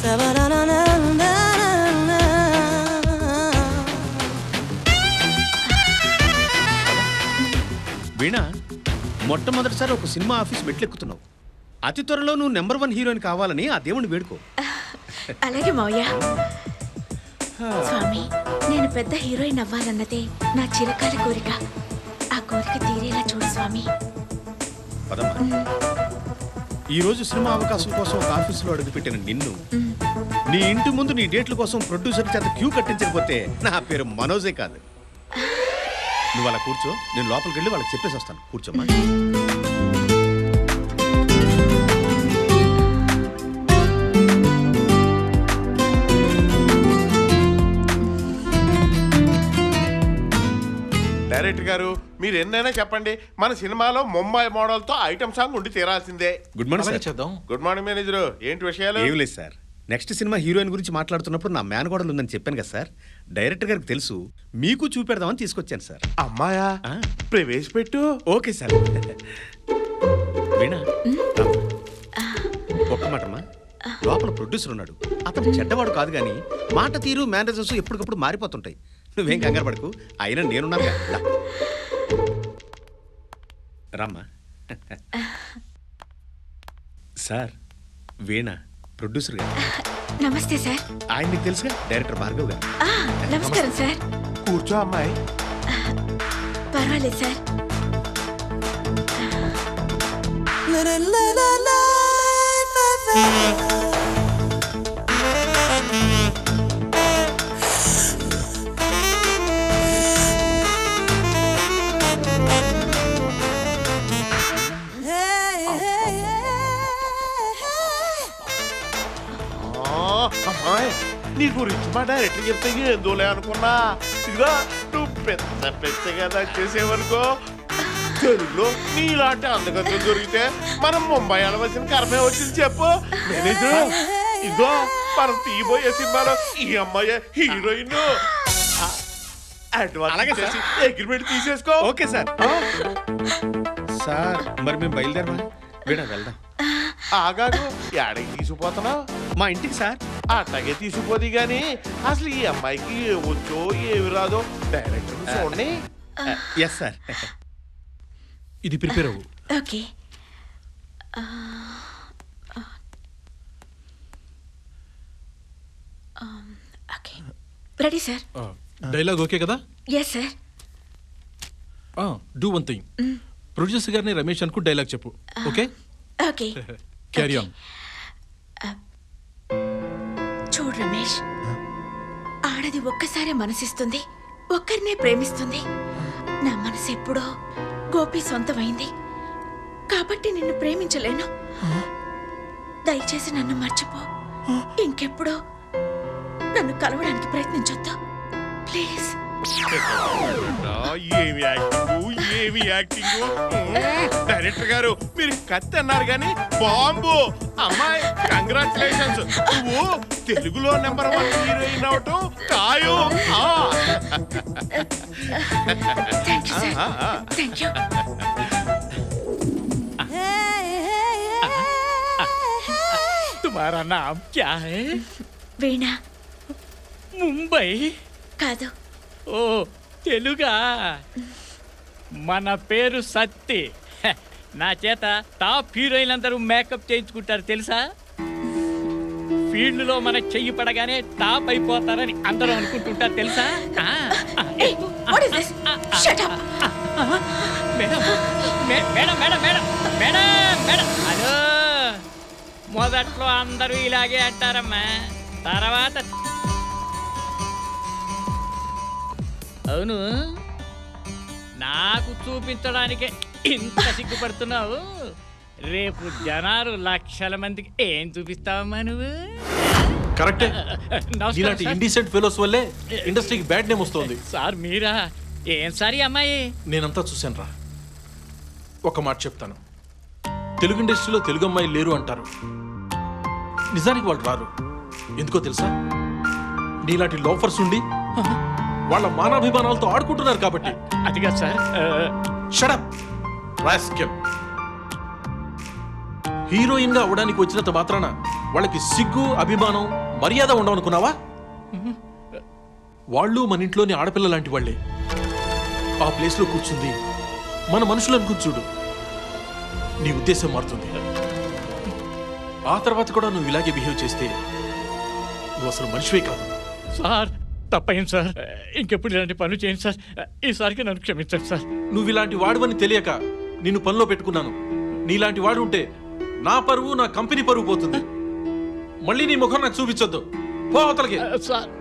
వీణ మొట్టమొదటిసారి ఒక cinema office మెట్లెక్కుతున్నావు అతి త్వరలో నువ్వు నెంబర్ వన్ హీరోయిన్ కావాలని ఆ దేవుని వేడుకో అలాగే మావయ్య స్వామి నేను పెద్ద హీరోయిన్ అవ్వాలన్నదే నా చిరకాల కోరిక ఆ కోరిక తీరేలా చూడు స్వామి పదమ్మా ఈ రోజు సినిమా అవకాశం కోసం ఒక ఆఫీసులో అడుగుపెట్టిన నిన్ను నీ ఇంటి ముందు నీ డేట్ల కోసం ప్రొడ్యూసర్ చేత క్యూ కట్టించకపోతే నా పేరు మనోజే కాదు నువ్వు అలా కూర్చో నేను లోపలికి వెళ్ళి వాళ్ళకి చెప్పేసి వస్తాను కూర్చోమ్మా డైరెక్టర్ గారు మీరు ఎన్నైనా చెప్పండి మన సినిమాలో ముంబై మోడల్తో ఐటమ్ సాంగ్ ఉండి తీరాల్సిందే గుడ్ మార్నింగ్ అలాగే సార్ చేద్దాం గుడ్ మార్నింగ్ మేనేజర్ ఏంటి విషయాలు ఏం లేదు సార్ నెక్స్ట్ సినిమా హీరోయిన్ గురించి మాట్లాడుతున్నప్పుడు నా మేనగోడలు ఉందని చెప్పాను కదా సార్ డైరెక్టర్ గారికి తెలుసు మీకు చూపెడదామని తీసుకొచ్చాను సార్ అమ్మాయా ఆ. ప్రవేశపెట్టు ఓకే సార్ వీణా ఒక్క మాటమ్మా లోపల ప్రొడ్యూసర్ ఉన్నాడు అతను చెడ్డవాడు కాదు కానీ మాట తీరు మేనేజర్స్ ఎప్పటికప్పుడు మారిపోతుంటాయి నువ్వేం కంగారు పడకు అయినా నేనున్నాను కదా. దా. రామ్మా సార్ వీణ ప్రొడ్యూసర్ గారు నమస్తే సార్ ఆయన నీకు తెలుసుగా డైరెక్టర్ భార్గవ్ గారు ఆ, నమస్కారం సార్ కూర్చో అమ్మాయి పర్వాలేదు సార్ ఆ, అమ్మాయి నీ గురించి మా డైరెక్టర్ చెప్తే ఏందోలే అనుకున్నా ఇదిగో నువ్వు పెద్ద పెద్దగా నాకు చేసేవనుకో తెలుగులో నీలాంటి అందగతులు దొరికితే మనం ముంబై వెళ్ళవలసిన కర్మే వచ్చింది చెప్పు మేనేజర్ ఇదిగో మనం తీయబోయే సినిమాలో ఈ అమ్మాయి హీరోయిన్ అలాగే సార్. అగ్రిమెంట్ తీసేసుకో ఓకే సార్ సార్ మరి మేము బయలుదేరమా వీణ వెళ్దాం ఆగాడు ఏడకి తీసుకుపోతున్నావు మా ఇంటికి సార్ అట్లాగే తీసుకుపోది గాని అసలు ఈ అమ్మాయికి ఏ వచ్చో ఏమి రాదో డైరెక్టర్ చూడండి ఎస్ సార్ ఇది ప్రిపేర్ అవ్వు okay okay ready sir dialogue okay కదా yes sir do one thing producer గారిని రమేష్ అనుకు డైలాగ్ చెప్పు ఓకే ఓకే క్యారీ ఆన్ చూడు రమేష్ ఆడది ఒక్కసారే మనసిస్తుంది ఒక్కరినే ప్రేమిస్తుంది నా మనసు ఎప్పుడో గోపి సొంతమైంది కాబట్టి నిన్ను ప్రేమించలేను దయచేసి నన్ను మర్చిపో ఇంకెప్పుడో నన్ను కలవడానికి ప్రయత్నించొద్దు ప్లీజ్ ఏమి యాక్టింగ్ ఏమి యాక్టింగ్ డైరెక్టర్ గారు మీరు కత్తి అన్నారు కానీ బాంబు అమ్మాయి కంగ్రాచులేషన్స్ నువ్వు తెలుగులో నెంబర్ వన్ హీరోయిన్ అవటం ఖాయం ఆ. థ్యాంక్ యూ సార్ ఆ, ఆ. థ్యాంక్ యూ तुम्हारा नाम क्या है వీణా ముంబై కాదు ఓ తెలుగా మన పేరు సత్తి హె, నా చేత టాప్ హీరోయిన్ అందరూ మేకప్ చేయించుకుంటారు తెలుసా ఫీల్డ్లో మన చెయ్యి పడగానే టాప్ అయిపోతారని అందరూ అనుకుంటుంటారు తెలుసా ఆ, ఆ, Hey, what is this? Shut up! Madam మే- madam madam madam madam madam hello మొదట్లో అందరూ ఇలాగే అంటారమ్మా తర్వాత అవును నాకు చూపించడానికే ఇంత సిగ్గుపడుతున్నావు రేపు జనాలు లక్షల మందికి ఏం చూపిస్తావమ్మా నువ్వు కరెక్టే నమస్కారం ఇలాంటి సార్. ఇండీసెంట్ ఫెలోస్ వల్లే ఇండస్ట్రీకి బ్యాడ్ నేమ్ వస్తుంది సార్ మీరా ఏం సార్ ఈ అమ్మాయి నేనంతా చూశాను రా ఒక మాట చెప్తాను తెలుగు ఇండస్ట్రీలో తెలుగు అమ్మాయి లేరు అంటారు నిజానికి వాళ్ళు రారు ఎందుకో తెలుసా నీలాంటి లోఫర్స్ ఉండి వాళ్ళ మానాభిమానాలతో ఆడుకుంటున్నారు కాబట్టి అదిగా సార్ ఆ, షడప్ రాస్కెల్ హీరోయిన్ గా అవడానికి వచ్చినంత మాత్రాన వాళ్ళకి సిగ్గు అభిమానం మర్యాద ఉండవనుకున్నావా వాళ్ళు మన ఇంట్లోని ఆడపిల్ల లాంటి వాళ్ళే ఆ ప్లేస్లో కూర్చుంది మన మనుషులను కూర్చుడు నీ ఉద్దేశం మారుతుంది ఆ తర్వాత కూడా నువ్వు ఇలాగే బిహేవ్ చేస్తే నువ్వు అసలు మనిషివే కాదు సార్ తప్పయింది సార్ ఇంకెప్పుడు ఇలాంటి పనులు చేయండి సార్ ఈసారికి నన్ను క్షమించండి సార్ నువ్వు ఇలాంటి వాడువని తెలియక నిన్ను పనిలో పెట్టుకున్నాను నీలాంటి వాడు ఉంటే నా పరువు నా కంపెనీ పరువు పోతుంది మళ్ళీ నీ ముఖం నాకు చూపించొద్దు పో అవతలకి సార్